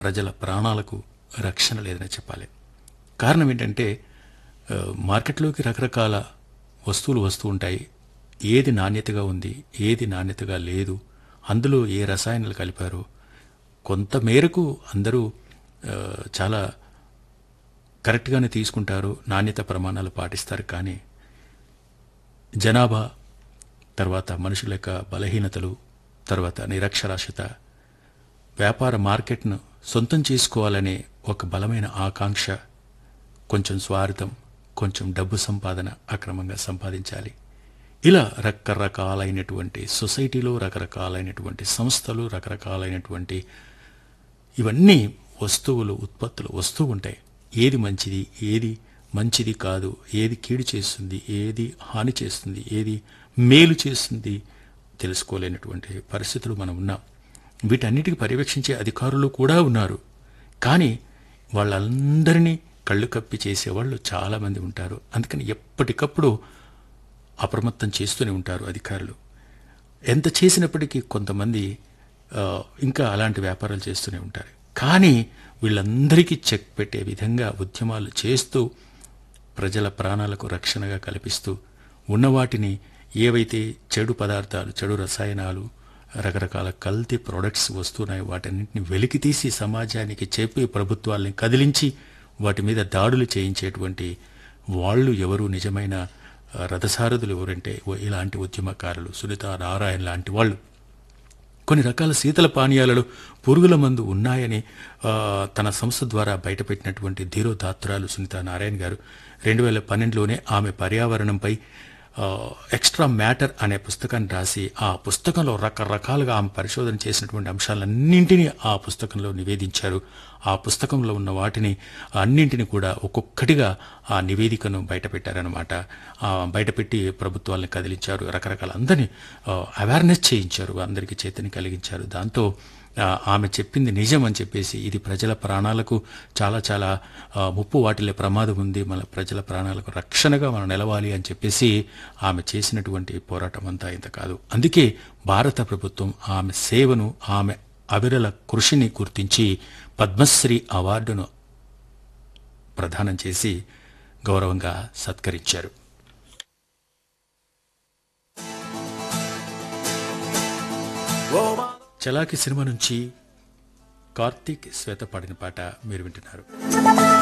ప్రజల ప్రాణాలకు రక్షణ లేదని చెప్పాలి కారణం ఏంటంటే ఆ, మార్కెట్లోకి రకరకాల వస్తువులు వస్తూ ఉంటాయి ఏది నాణ్యతగా ఉంది ఏది నాణ్యతగా లేదు అందులో ఏ రసాయనాలు కలిపారో కొంత మేరకు అందరూ ఆ, చాలా కరెక్ట్గానే తీసుకుంటారు నాణ్యత ప్రమాణాలు పాటిస్తారు కానీ జనాభా తర్వాత మనుషుల యొక్క బలహీనతలు తర్వాత నిరక్షరాస్యత వ్యాపార మార్కెట్ను సొంతం చేసుకోవాలనే ఒక బలమైన ఆకాంక్ష కొంచెం స్వార్థం కొంచెం డబ్బు సంపాదన అక్రమంగా సంపాదించాలి ఇలా రకరకాలైనటువంటి సొసైటీలో రకరకాలైనటువంటి సంస్థలు రకరకాలైనటువంటి ఇవన్నీ వస్తువులు ఉత్పత్తులు వస్తూ ఉంటాయి ఏది మంచిది ఏది మంచిది కాదు ఏది కీడు చేస్తుంది ఏది హాని చేస్తుంది ఏది మేలు చేస్తుంది తెలుసుకోలేనటువంటి పరిస్థితులు మనం ఉన్నాం వీటన్నిటికి పర్యవేక్షించే అధికారులు కూడా ఉన్నారు కానీ వాళ్ళందరినీ కళ్ళు కప్పి చేసేవాళ్ళు చాలామంది ఉంటారు అందుకని ఎప్పటికప్పుడు అప్రమత్తం చేస్తూనే ఉంటారు అధికారులు ఎంత చేసినప్పటికీ కొంతమంది ఆ, ఇంకా అలాంటి వ్యాపారాలు చేస్తూనే ఉంటారు కానీ వీళ్ళందరికీ చెక్ పెట్టే విధంగా ఉద్యమాలు చేస్తూ ప్రజల ప్రాణాలకు రక్షణగా కల్పిస్తూ ఉన్నవాటిని ఏవైతే చెడు పదార్థాలు చెడు రసాయనాలు రకరకాల కల్తీ ప్రొడక్ట్స్ వస్తున్నాయో వాటన్నింటిని వెలికి తీసి సమాజానికి చెప్పి ప్రభుత్వాల్ని కదిలించి వాటి మీద దాడులు చేయించేటువంటి వాళ్ళు ఎవరు నిజమైన ఆ, రథసారథులు ఎవరంటే ఓ ఇలాంటి ఉద్యమకారులు సునీత నారాయణ లాంటి వాళ్ళు కొన్ని రకాల శీతల పానీయాలలో పురుగుల మందు ఉన్నాయని ఆ, తన సంస్థ ద్వారా బయటపెట్టినటువంటి ధీరోదాత్రాలు సునీత నారాయణ గారు రెండు వేల పన్నెండులోనే ఆమె పర్యావరణంపై ఆ, ఎక్స్ట్రా మ్యాటర్ అనే పుస్తకాన్ని రాసి ఆ పుస్తకంలో రకరకాలుగా ఆమె పరిశోధన చేసినటువంటి అంశాలన్నింటినీ ఆ పుస్తకంలో నివేదించారు ఆ పుస్తకంలో ఉన్న వాటిని అన్నింటిని కూడా ఒక్కొక్కటిగా ఆ నివేదికను బయటపెట్టారనమాట ఆ, బయటపెట్టి ప్రభుత్వాలను కదిలించారు రకరకాల అందరినీ అవేర్నెస్ చేయించారు అందరికీ చైతన్యం కలిగించారు దాంతో ఆ, ఆమె చెప్పింది నిజం అని చెప్పేసి ఇది ప్రజల ప్రాణాలకు చాలా చాలా ఆ, ముప్పు వాటిల్లే ప్రమాదం ఉంది మన ప్రజల ప్రాణాలకు రక్షణగా మనం నిలవాలి అని చెప్పేసి ఆమె చేసినటువంటి పోరాటం అంతా ఇంత కాదు అందుకే భారత ప్రభుత్వం ఆమె సేవను ఆమె అవిరల కృషిని గుర్తించి పద్మశ్రీ అవార్డును ప్రదానం చేసి గౌరవంగా సత్కరించారు చలాకి సినిమా నుంచి కార్తీక్ శ్వేత పాడిన పాట మీరు వింటున్నారు